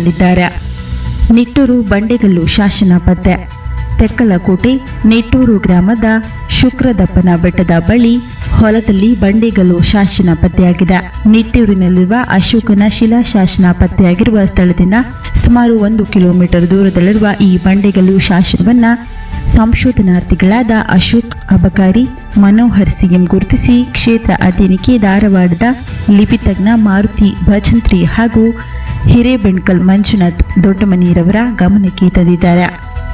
ತಿಳಿಸಲಿದ್ದಾರೆ ನಿಟ್ಟೂರು ಬಂಡೆಗಲ್ಲು ಶಾಸನ ಪತ್ತೆ ತೆಕ್ಕಲಕೋಟೆ ನಿಟ್ಟೂರು ಗ್ರಾಮದ ಶುಕ್ರದಪ್ಪನ ಬೆಟ್ಟದ ಬಳಿ ಹೊಲದಲ್ಲಿ ಬಂಡೆಗಲ್ಲು ಶಾಸನ ಪತ್ತೆಯಾಗಿದೆ ನಿಟ್ಟೂರಿನಲ್ಲಿರುವ ಅಶೋಕನ ಶಿಲಾಶಾಸನ ಪತ್ತೆಯಾಗಿರುವ ಸ್ಥಳದಿಂದ ಸುಮಾರು ಒಂದು ಕಿಲೋಮೀಟರ್ ದೂರದಲ್ಲಿರುವ ಈ ಬಂಡೆಗಲ್ಲು ಶಾಸನವನ್ನ ಸಂಶೋಧನಾರ್ಥಿಗಳಾದ ಅಶೋಕ್ ಅಬಕಾರಿ ಮನೋಹರ್ ಸಿಎಂ ಗುರುತಿಸಿ ಕ್ಷೇತ್ರ ಅಧ್ಯಯನಕ್ಕೆ ಧಾರವಾಡದ ಲಿಪಿತಜ್ಞ ಮಾರುತಿ ಭಜಂತ್ರಿ ಹಾಗೂ ಹಿರೇಬೆಣ್ಕಲ್ ಮಂಜುನಾಥ್ ದೊಡ್ಡಮನಿರವರ ಗಮನಕ್ಕೆ ತಂದಿದ್ದಾರೆ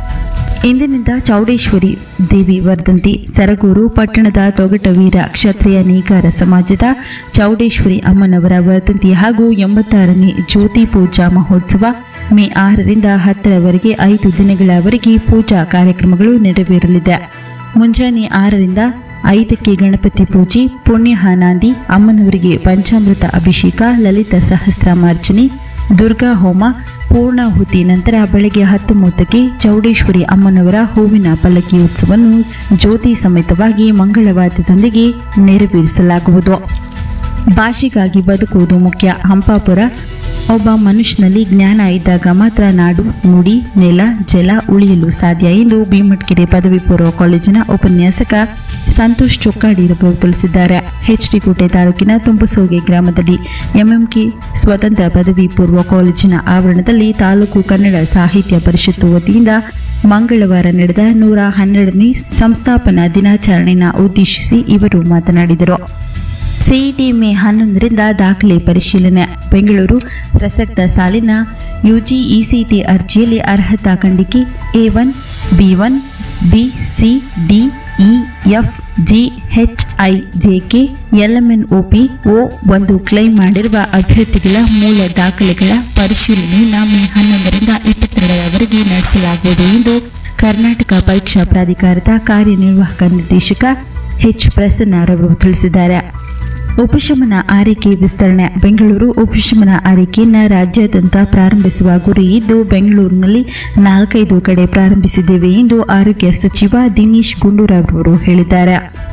ಇಂದಿನಿಂದ ಚೌಡೇಶ್ವರಿ ದೇವಿ ವರ್ಧಂತಿ ಸರಗೂರು ಪಟ್ಟಣದ ತೊಗಟವೀರ ಕ್ಷತ್ರಿಯ ನೇಕಾರ ಸಮಾಜದ ಚೌಡೇಶ್ವರಿ ಅಮ್ಮನವರ ವರ್ಧಂತಿ ಹಾಗೂ ಎಂಬತ್ತಾರನೇ ಜ್ಯೋತಿ ಪೂಜಾ ಮಹೋತ್ಸವ ಮೇ ಆರರಿಂದ ಹತ್ತರವರೆಗೆ ಐದು ದಿನಗಳವರೆಗೆ ಪೂಜಾ ಕಾರ್ಯಕ್ರಮಗಳು ನೆರವೇರಲಿದೆ ಮುಂಜಾನೆ ಆರರಿಂದ ಐದಕ್ಕೆ ಗಣಪತಿ ಪೂಜೆ ಪುಣ್ಯಹಾನಾಂದಿ ಅಮ್ಮನವರಿಗೆ ಪಂಚಾಮೃತ ಅಭಿಷೇಕ ಲಲಿತ ಸಹಸ್ರಮಾರ್ಚನೆ ದುರ್ಗಾ ಹೋಮ ಪೂರ್ಣಾಹುತಿ ನಂತರ ಬೆಳಗ್ಗೆ ಹತ್ತು ಮೂವತ್ತಕ್ಕೆ ಚೌಡೇಶ್ವರಿ ಅಮ್ಮನವರ ಹೂವಿನ ಪಲ್ಲಕ್ಕಿ ಉತ್ಸವವನ್ನು ಜ್ಯೋತಿ ಸಮೇತವಾಗಿ ಮಂಗಳವಾದ್ಯದೊಂದಿಗೆ ನೆರವೇರಿಸಲಾಗುವುದು ಭಾಷೆಗಾಗಿ ಬದುಕುವುದು ಮುಖ್ಯ ಹಂಪಾಪುರ ಒಬ್ಬ ಮನುಷ್ಯನಲ್ಲಿ ಜ್ಞಾನ ಇದ್ದಾಗ ಮಾತ್ರ ನಾಡು ನುಡಿ ನೆಲ ಜಲ ಉಳಿಯಲು ಸಾಧ್ಯ ಎಂದು ಭೀಮಟ್ಕೆರೆ ಪದವಿ ಪೂರ್ವ ಕಾಲೇಜಿನ ಉಪನ್ಯಾಸಕ ಸಂತೋಷ್ ಚೊಕ್ಕಾಡಿರವರು ತಿಳಿಸಿದ್ದಾರೆ ಹೆಚ್ಡಿಕೋಟೆ ತಾಲೂಕಿನ ತುಂಬಸೋಗೆ ಗ್ರಾಮದಲ್ಲಿ ಎಂಎಂಕೆ ಸ್ವತಂತ್ರ ಪದವಿ ಪೂರ್ವ ಕಾಲೇಜಿನ ಆವರಣದಲ್ಲಿ ತಾಲೂಕು ಕನ್ನಡ ಸಾಹಿತ್ಯ ಪರಿಷತ್ತು ವತಿಯಿಂದ ಮಂಗಳವಾರ ನಡೆದ ನೂರ ಹನ್ನೆರಡನೇ ಸಂಸ್ಥಾಪನಾ ದಿನಾಚರಣೆಯನ್ನು ಉದ್ದೇಶಿಸಿ ಇವರು ಮಾತನಾಡಿದರು ಸಿಇಟಿ ಮೇ ಹನ್ನೊಂದರಿಂದ ದಾಖಲೆ ಪರಿಶೀಲನೆ ಬೆಂಗಳೂರು ಪ್ರಸಕ್ತ ಸಾಲಿನ ಯುಜಿ ಇಸಿಟಿ ಅರ್ಜಿಯಲ್ಲಿ ಅರ್ಹತಾ ಖಂಡಿಕೆ A one B one B C D E F G H I J K LMNOP O ಒಂದು ಕ್ಲೈಮ್ ಮಾಡಿರುವ ಅಭ್ಯರ್ಥಿಗಳ ಮೂಲ ದಾಖಲೆಗಳ ಪರಿಶೀಲನೆಯನ್ನು ಮೇ ಹನ್ನೊಂದರಿಂದ ಇಪ್ಪತ್ತೆರಡರವರೆಗೆ ನಡೆಸಲಾಗುವುದು ಎಂದು ಕರ್ನಾಟಕ ಪರೀಕ್ಷಾ ಪ್ರಾಧಿಕಾರದ ಕಾರ್ಯನಿರ್ವಾಹಕ ನಿರ್ದೇಶಕ ಎಚ್ ಪ್ರಸನ್ನರವರು ತಿಳಿಸಿದ್ದಾರೆ ಉಪಶಮನ ಆರೈಕೆ ವಿಸ್ತರಣೆ ಬೆಂಗಳೂರು ಉಪಶಮನ ಆರೈಕೆಯನ್ನು ರಾಜ್ಯಾದ್ಯಂತ ಪ್ರಾರಂಭಿಸುವ ಗುರಿ ಇದ್ದು ಬೆಂಗಳೂರಿನಲ್ಲಿ ನಾಲ್ಕೈದು ಕಡೆ ಪ್ರಾರಂಭಿಸಿದ್ದೇವೆ ಎಂದು ಆರೋಗ್ಯ ಸಚಿವ ದಿನೇಶ್ ಗುಂಡೂರಾವ್ ಅವರು ಹೇಳಿದ್ದಾರೆ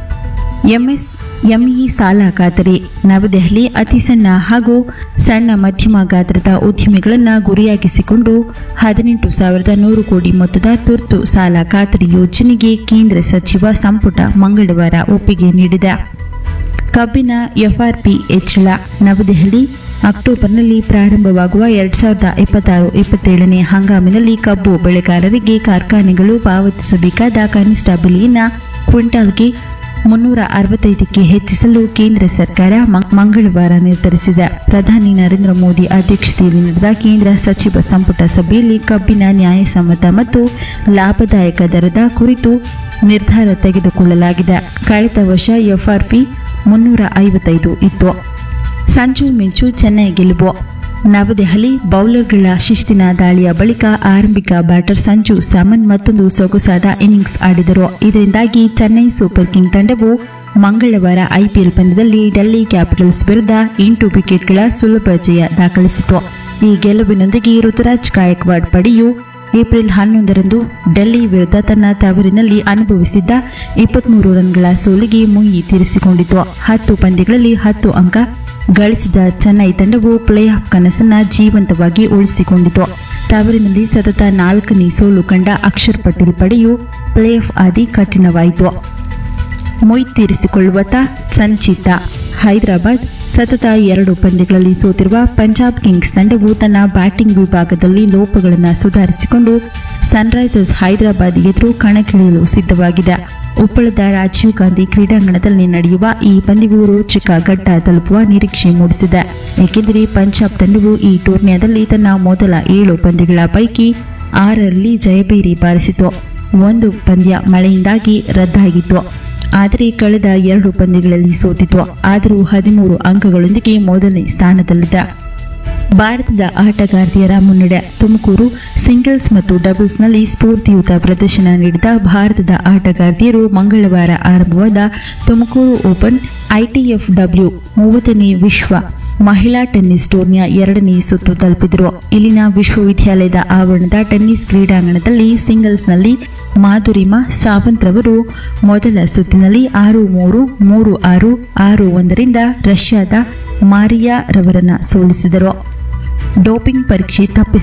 ಎಂಎಸ್ ಎಂಇ ಸಾಲ ಖಾತರಿ ನವದೆಹಲಿ ಅತಿ ಸಣ್ಣ ಹಾಗೂ ಸಣ್ಣ ಮಧ್ಯಮ ಗಾತ್ರದ ಉದ್ಯಮಿಗಳನ್ನು ಗುರಿಯಾಗಿಸಿಕೊಂಡು ಹದಿನೆಂಟು ಸಾವಿರದ ನೂರು ಕೋಟಿ ಮೊತ್ತದ ತುರ್ತು ಸಾಲ ಖಾತರಿ ಯೋಜನೆಗೆ ಕೇಂದ್ರ ಸಚಿವ ಸಂಪುಟ ಮಂಗಳವಾರ ಒಪ್ಪಿಗೆ ನೀಡಿದೆ ಕಬ್ಬಿನ ಎಫ್ಆರ್ಪಿ ಹೆಚ್ಚಳ ನವದೆಹಲಿ ಅಕ್ಟೋಬರ್ನಲ್ಲಿ ಪ್ರಾರಂಭವಾಗುವ ಎರಡ್ ಸಾವಿರದ ಇಪ್ಪತ್ತಾರು ಇಪ್ಪತ್ತೇಳನೇ ಹಂಗಾಮಿನಲ್ಲಿ ಕಬ್ಬು ಬೆಳೆಗಾರರಿಗೆ ಕಾರ್ಖಾನೆಗಳು ಪಾವತಿಸಬೇಕಾದ ಕನಿಷ್ಠ ಬೆಲೆಯನ್ನು ಕ್ವಿಂಟಾಲ್ಗೆ ಮುನ್ನೂರ ಅರವತ್ತೈದಕ್ಕೆ ಹೆಚ್ಚಿಸಲು ಕೇಂದ್ರ ಸರ್ಕಾರ ಮಂ- ಮಂಗಳವಾರ ನಿರ್ಧರಿಸಿದೆ ಪ್ರಧಾನಿ ನರೇಂದ್ರ ಮೋದಿ ಅಧ್ಯಕ್ಷತೆಯಲ್ಲಿ ನಡೆದ ಕೇಂದ್ರ ಸಚಿವ ಸಂಪುಟ ಸಭೆಯಲ್ಲಿ ಕಬ್ಬಿನ ನ್ಯಾಯಸಮ್ಮತ ಮತ್ತು ಲಾಭದಾಯಕ ದರದ ಕುರಿತು ನಿರ್ಧಾರ ತೆಗೆದುಕೊಳ್ಳಲಾಗಿದೆ ಕಳೆದ ವರ್ಷ ಎಫ್ಆರ್ಪಿ ಮುನ್ನೂರ ಐವತ್ತೈದು ಇತ್ತು ಸಂಜು ಮಿಂಚು ಚೆನ್ನೈ ಗೆಲುವು ನವದೆಹಲಿ ಬೌಲರ್ಗಳ ಶಿಸ್ತಿನ ದಾಳಿಯ ಬಳಿಕ ಆರಂಭಿಕ ಬ್ಯಾಟರ್ ಸಂಜು ಸ್ಯಾಮನ್ ಮತ್ತೊಂದು ಸೊಗಸಾದ ಇನ್ನಿಂಗ್ಸ್ ಆಡಿದರು ಇದರಿಂದಾಗಿ ಚೆನ್ನೈ ಸೂಪರ್ ಕಿಂಗ್ ತಂಡವು ಮಂಗಳವಾರ ಐಪಿಎಲ್ ಪಂದ್ಯದಲ್ಲಿ ಡೆಲ್ಲಿ ಕ್ಯಾಪಿಟಲ್ಸ್ ವಿರುದ್ಧ ಎಂಟು ವಿಕೆಟ್ಗಳ ಸುಲಭ ಜಯ ದಾಖಲಿಸಿತು ಈ ಗೆಲುವಿನೊಂದಿಗೆ ಋತುರಾಜ್ ಗಾಯಕ್ವಾಡ್ ಪಡೆಯು ಏಪ್ರಿಲ್ ಹನ್ನೊಂದರಂದು ಡೆಲ್ಲಿ ವಿರುದ್ಧ ತನ್ನ ತವರಿನಲ್ಲಿ ಅನುಭವಿಸಿದ್ದ ಇಪ್ಪತ್ಮೂರು ರನ್ಗಳ ಸೋಲಿಗೆ ಮುಯಿ ತೀರಿಸಿಕೊಂಡಿತು ಹತ್ತು ಪಂದ್ಯಗಳಲ್ಲಿ ಹತ್ತು ಅಂಕ ಗಳಿಸಿದ ಚೆನ್ನೈ ತಂಡವು ಪ್ಲೇ ಆಫ್ ಕನಸನ್ನ ಜೀವಂತವಾಗಿ ಉಳಿಸಿಕೊಂಡಿತು ತವರಿನಲ್ಲಿ ಸತತ ನಾಲ್ಕನೇ ಸೋಲು ಕಂಡ ಅಕ್ಷರ್ ಪಟೇಲ್ ಪಡೆಯು ಪ್ಲೇ ಆಫ್ ಆದಿ ಕಠಿಣವಾಯಿತು ಮೊಯ್ ತೀರಿಸಿಕೊಳ್ಳುವತ್ತ ಸಂಚಿತ ಹೈದರಾಬಾದ್ ಸತತ ಎರಡು ಪಂದ್ಯಗಳಲ್ಲಿ ಸೋತಿರುವ ಪಂಜಾಬ್ ಕಿಂಗ್ಸ್ ತಂಡವು ತನ್ನ ಬ್ಯಾಟಿಂಗ್ ವಿಭಾಗದಲ್ಲಿ ಲೋಪಗಳನ್ನು ಸುಧಾರಿಸಿಕೊಂಡು ಸನ್ರೈಸರ್ಸ್ ಹೈದರಾಬಾದ್ ಎದುರು ಕಣಕ್ಕಿಳಿಯಲು ಸಿದ್ಧವಾಗಿದೆ ಉಪ್ಪಳದ ರಾಜೀವ್ ಗಾಂಧಿ ಕ್ರೀಡಾಂಗಣದಲ್ಲಿ ನಡೆಯುವ ಈ ಪಂದ್ಯವು ರೋಚಕ ಘಟ್ಟ ತಲುಪುವ ನಿರೀಕ್ಷೆ ಮೂಡಿಸಿದೆ ಏಕೆಂದರೆ ಪಂಜಾಬ್ ತಂಡವು ಈ ಟೂರ್ನಿಯಾದಲ್ಲಿ ತನ್ನ ಮೊದಲ ಏಳು ಪಂದ್ಯಗಳ ಪೈಕಿ ಆರರಲ್ಲಿ ಜಯಬೇರಿ ಬಾರಿಸಿತು ಒಂದು ಪಂದ್ಯ ಮಳೆಯಿಂದಾಗಿ ರದ್ದಾಗಿತ್ತು ಆದರೆ ಕಳೆದ ಎರಡು ಪಂದ್ಯಗಳಲ್ಲಿ ಸೋತಿತು ಆದರೂ ಹದಿಮೂರು ಅಂಕಗಳೊಂದಿಗೆ ಮೊದಲನೇ ಸ್ಥಾನದಲ್ಲಿದೆ ಭಾರತದ ಆಟಗಾರ್ತಿಯರ ಮುನ್ನಡೆ ತುಮಕೂರು ಸಿಂಗಲ್ಸ್ ಮತ್ತು ಡಬಲ್ಸ್ನಲ್ಲಿ ಸ್ಫೂರ್ತಿಯುತ ಪ್ರದರ್ಶನ ನೀಡಿದ ಭಾರತದ ಆಟಗಾರ್ತಿಯರು ಮಂಗಳವಾರ ಆರಂಭವಾದ ತುಮಕೂರು ಓಪನ್ ಐಟಿಎಫ್ ಡಬ್ಲ್ಯೂ ಮೂವತ್ತನೇ ವಿಶ್ವ ಮಹಿಳಾ ಟೆನ್ನಿಸ್ ಟೂರ್ನಿಯ ಎರಡನೇ ಸುತ್ತು ತಲುಪಿದರು ಇಲ್ಲಿನ ವಿಶ್ವವಿದ್ಯಾಲಯದ ಆವರಣದ ಟೆನ್ನಿಸ್ ಕ್ರೀಡಾಂಗಣದಲ್ಲಿ ಸಿಂಗಲ್ಸ್ನಲ್ಲಿ ಮಾಧುರಿಮಾ ಸಾವಂತ್ ರವರು ಮೊದಲ ಸುತ್ತಿನಲ್ಲಿ ಆರು ಮೂರು ಮೂರು ಆರು ಆರು ಒಂದರಿಂದ ರಷ್ಯಾದ ಮಾರಿಯಾ ರವರನ್ನ ಸೋಲಿಸಿದರು ಡೋಪಿಂಗ್ ಪರೀಕ್ಷೆ ತಪ್ಪಿಸಿ